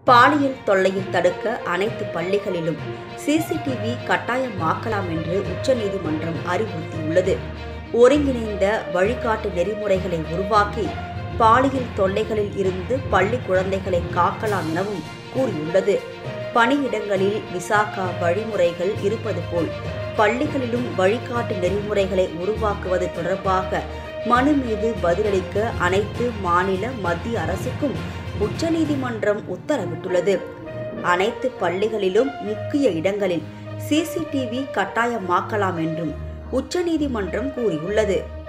பாலியல் தொல்லையை தடுக்க அனைத்து பள்ளிகளிலும் சிசிடிவி கட்டாயமாக்கலாம் என்று உச்சநீதிமன்றம் அறிவுறுத்தியுள்ளது ஒருங்கிணைந்த வழிகாட்டு நெறிமுறைகளை உருவாக்கி பாலியல் தொல்லைகளில் இருந்து பள்ளி குழந்தைகளை காக்கலாம் எனவும் கூறியுள்ளது பணியிடங்களில் விசாகா வழிமுறைகள் இருப்பது போல் பள்ளிகளிலும் வழிகாட்டு நெறிமுறைகளை உருவாக்குவது தொடர்பாக மனு மீது பதிலளிக்க அனைத்து மாநில மத்திய அரசுக்கும் உச்சநீதிமன்றம் உத்தரவிட்டுள்ளது அனைத்து பள்ளிகளிலும் முக்கிய இடங்களில் சிசிடிவி கட்டாயமாக்கலாம் என்றும் உச்சநீதிமன்றம் கூறியுள்ளது